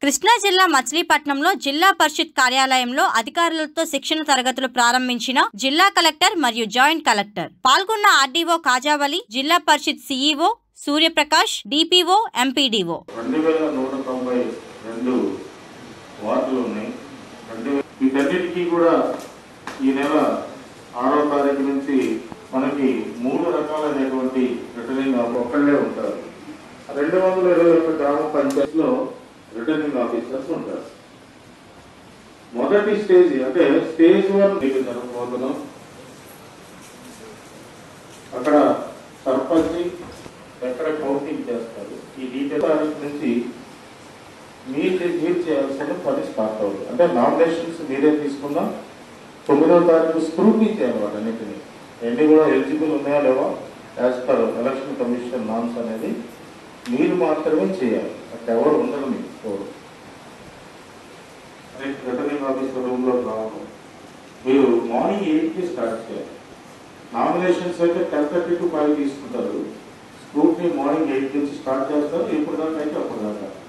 కృష్ణా జిల్లా మచిలీపట్నంలో జిల్లా పరిషత్ కార్యాలయంలో అధికారులతో శిక్షణ తరగతులు ప్రారంభించిన జిల్లా కలెక్టర్ మరియు జాయింట్ కలెక్టర్ పాల్గొన్న RDO Kajavali Zilla Parishad CEO Suryaprakash DPO MPDO రెండు వేల నూట తొంభై రెండు వార్డులు ఉన్నాయి రెండు వే- వీటన్నిటికీ కూడా ఈ నెల ఆరో తారీఖు నుంచి మనకి మూడు రకాలైనటువంటి రిటర్నింగ్ ఒక్కళ్ళే ఉంటారు రెండు వందల ఇరవై ఒక్క గ్రామ పంచాయతీలో రిటర్నింగ్ ఆఫీసర్స్ ఉంటారు మొదటి స్టేజ్ అంటే స్టేజ్ వన్ మీకు జరగబోతున్నాం అక్కడ సర్పంచ్ ఎక్కడ కౌంటింగ్ చేస్తారు ఈ డీటెయిల్ తారీఖు నుంచి మీరు మీరు చేయాల్సిన పని స్టార్ట్ అవుతుంది అంటే నామినేషన్స్ మీరే తీసుకున్నా తొమ్మిదవ తారీఖు స్క్రూటీ చేయాలి వాటన్నిటిని ఎన్ని కూడా ఎలిజిబుల్ ఉన్నాయా లేవా as per election commission norms అనేది మీరు మాత్రమే చేయాలి అక్కడ ఎవరు ఉండరు మీకు ఎవరు రేపు రిటర్నింగ్ ఆఫీసర్ రూమ్లో రావడం మీరు మార్నింగ్ ఎయిట్కి స్టార్ట్ చేయాలి నామినేషన్స్ అయితే టెన్ థర్టీ టు ఫైవ్ తీసుకుంటారు స్కూట్ని మార్నింగ్ ఎయిట్ నుంచి స్టార్ట్ చేస్తారు ఇప్పుడు దాకా అయితే అప్పుడు దాకా